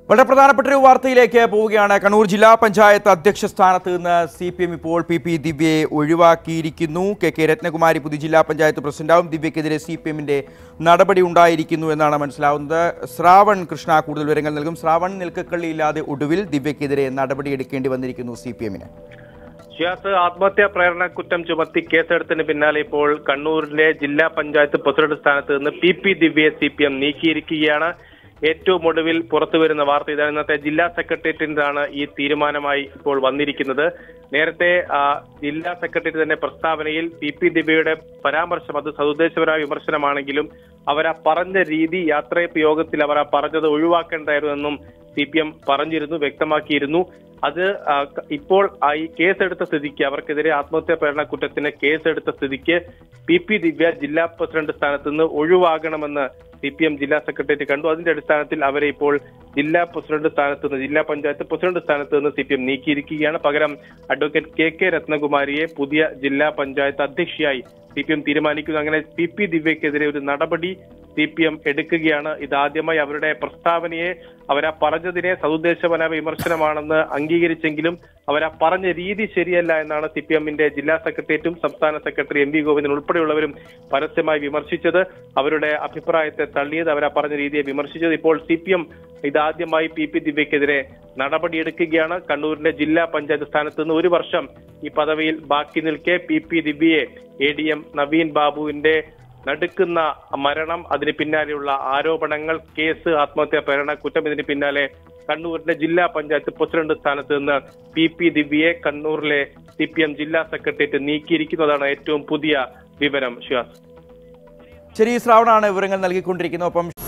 വളരെ പ്രധാനപ്പെട്ട ഒരു വാർത്തയിലേക്ക് പോവുകയാണ് കണ്ണൂർ ജില്ലാ പഞ്ചായത്ത് അധ്യക്ഷ സ്ഥാനത്ത് നിന്ന് സി പി എം ഇപ്പോൾ പി പി ദിവ്യയെ ഒഴിവാക്കിയിരിക്കുന്നു കെ കെ രത്നകുമാരി പുതിയ ജില്ലാ പഞ്ചായത്ത് പ്രസിഡന്റാവും ദിവ്യക്കെതിരെ സി പി എമ്മിന്റെ നടപടി ഉണ്ടായിരിക്കുന്നു എന്നാണ് മനസ്സിലാവുന്നത് ശ്രാവൺ കൃഷ്ണ കൂടുതൽ വിവരങ്ങൾ നൽകും ശ്രാവൺ നിൽക്കക്കള്ളിയില്ലാതെ ഒടുവിൽ ദിവ്യക്കെതിരെ നടപടിയെടുക്കേണ്ടി വന്നിരിക്കുന്നു സി പി എമ്മിന് ഷിയാസ് ആത്മഹത്യാ പ്രേരണ കുറ്റം ചുമത്തി കേസെടുത്തതിന് പിന്നാലെ ഇപ്പോൾ കണ്ണൂരിലെ ജില്ലാ പഞ്ചായത്ത് പ്രസിഡന്റ് സ്ഥാനത്ത് നിന്ന് പി പി ദിവ്യയെ സി പി എം നീക്കിയിരിക്കുകയാണ് ഏറ്റവും ഒടുവിൽ പുറത്തുവരുന്ന വാർത്ത ഇതാണ് ഇന്നത്തെ ജില്ലാ സെക്രട്ടേറിയറ്റിന്റെതാണ് ഈ തീരുമാനമായി ഇപ്പോൾ വന്നിരിക്കുന്നത് നേരത്തെ ആ, ജില്ലാ സെക്രട്ടറി തന്നെ പ്രസ്താവനയിൽ പി പി ദിവ്യയുടെ പരാമർശം അത് സതുദ്ദേശപരമായ വിമർശനമാണെങ്കിലും അവരാ പറഞ്ഞ രീതി യാത്രയപ്പ് യോഗത്തിൽ അവർ ആ പറഞ്ഞത് ഒഴിവാക്കേണ്ടായിരുന്നെന്നും സി പി എം പറഞ്ഞിരുന്നു വ്യക്തമാക്കിയിരുന്നു അത് ആ, ക- ഇപ്പോൾ ആ ഈ കേസെടുത്ത സ്ഥിതിക്ക് അവർക്കെതിരെ ആത്മഹത്യാ പ്രേരണ കുറ്റത്തിന് കേസെടുത്ത സ്ഥിതിക്ക് പി പി ദിവ്യ ജില്ലാ പ്രസിഡന്റ് സ്ഥാനത്ത് നിന്ന് ഒഴിവാകണമെന്ന് സി പി എം ജില്ലാ സെക്രട്ടേറിയറ്റ് കണ്ടു അതിന്റെ അടിസ്ഥാനത്തിൽ അവരെ ഇപ്പോൾ ജില്ലാ പ്രസിഡന്റ് സ്ഥാനത്ത് നിന്ന് ജില്ലാ പഞ്ചായത്ത് പ്രസിഡന്റ് സ്ഥാനത്ത് നിന്ന് സി പി എം നീക്കിയിരിക്കുകയാണ് പകരം അഡ്വക്കേറ്റ് കെ കെ രത്നകുമാരിയെ പുതിയ ജില്ലാ പഞ്ചായത്ത് അധ്യക്ഷയായി സി പി എം തീരുമാനിക്കുന്നു അങ്ങനെ പി പി ദിവ്യക്കെതിരെ ഒരു നടപടി സി പി എം എടുക്കുകയാണ് ഇതാദ്യമായി അവരുടെ പ്രസ്താവനയെ അവരാ പറഞ്ഞതിനെ സതുദ്ദേശപരമായ വിമർശനമാണെന്ന് അംഗീകരിച്ചെങ്കിലും അവരാ പറഞ്ഞ രീതി ശരിയല്ല എന്നാണ് സി പി എമ്മിന്റെ ജില്ലാ സെക്രട്ടേറിയറ്റും സംസ്ഥാന സെക്രട്ടറി എം വി ഗോവിന്ദൻ ഉൾപ്പെടെയുള്ളവരും പരസ്യമായി വിമർശിച്ചത് അവരുടെ അഭിപ്രായത്തെ തള്ളിയത് അവരാ പറഞ്ഞ രീതിയെ വിമർശിച്ചത് ഇപ്പോൾ സി പി എം ഇതാദ്യമായി പി പി ദിവ്യക്കെതിരെ നടപടിയെടുക്കുകയാണ് കണ്ണൂരിന്റെ ജില്ലാ പഞ്ചായത്ത് സ്ഥാനത്ത് നിന്ന് ഒരു വർഷം ഈ പദവിയിൽ ബാക്കി നിൽക്കെ പി പി ദിവ്യയെ എ ഡി എം നവീൻ ബാബുവിന്റെ നടുക്കുന്ന മരണം അതിന് പിന്നാലെയുള്ള ആരോപണങ്ങൾ കേസ് ആത്മഹത്യാ പ്രേരണ കുറ്റം ഇതിന് പിന്നാലെ കണ്ണൂരിന്റെ ജില്ലാ പഞ്ചായത്ത് പ്രസിഡന്റ് സ്ഥാനത്ത് നിന്ന് പി പി ദിവ്യയെ കണ്ണൂരിലെ സി പി എം ജില്ലാ സെക്രട്ടേറിയറ്റ് നീക്കിയിരിക്കുന്നതാണ് ഏറ്റവും പുതിയ വിവരം ഷിയാസ് ശരി ശ്രാവണാണ് വിവരങ്ങൾ നൽകിക്കൊണ്ടിരിക്കുന്നത് ഒപ്പം